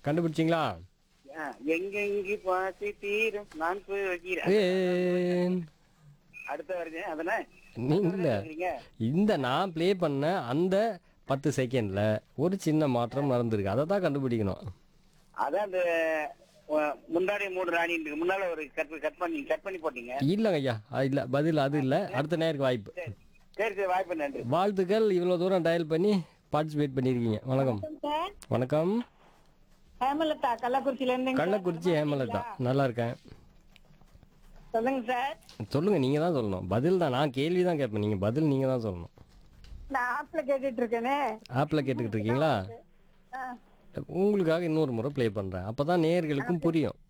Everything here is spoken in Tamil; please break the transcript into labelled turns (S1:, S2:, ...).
S1: கண்டுபிடிச்சிங்களா
S2: ஆ, எங்கெங்கி பாசி தீரும் நான் போய் வைக்கிறேன்
S1: ஏன்
S2: அடுத்த வருது அதனே
S1: நீங்க
S2: இருக்கீங்க
S1: இந்த நான் ப்ளே பண்ண அந்த பத்து செகண்ட்ல ஒரு சின்ன மாற்றம் நடந்திருக்கு அதை தான் கண்டுபிடிக்கணும்
S2: அதான் அந்த அஹ், முன்னாடி மூணு ராணி முன்னால ஒரு கட் கட் பண்ணி கட் பண்ணி போட்டீங்க
S1: இல்லைங்க ஐயா அது இல்லை பதில் அது இல்லை அடுத்த நேருக்கு வாய்ப்பு
S2: சரி சரி சரி வாய்ப்பு நன்றி
S1: வாழ்த்துக்கள் இவ்வளோ தூரம் டயல் பண்ணி பார்ட்டிசிபேட் பண்ணியிருக்கீங்க வணக்கம்
S3: சார்
S1: வணக்கம்
S3: ஹேமலதா கள்ளக்குறிச்சில இருந்து
S1: கள்ளக்குறிச்சி ஹேமலதா நல்லா இருக்கேன்
S3: சொல்லுங்க சார்
S1: சொல்லுங்க நீங்க தான் சொல்லணும் பதில் தான் நான் கேள்வி தான் கேட்பேன் நீங்க பதில் நீங்க தான் சொல்லணும்
S3: நான் ஆப்ல கேட்டுட்டு இருக்கேனே
S1: ஆப்ல கேட்டுக்கிட்டு இருக்கீங்களா
S3: ஆ,
S1: உங்களுக்காக இன்னொரு முறை ப்ளே பண்றேன் அப்பதான் நேயர்களுக்கும் புரியும்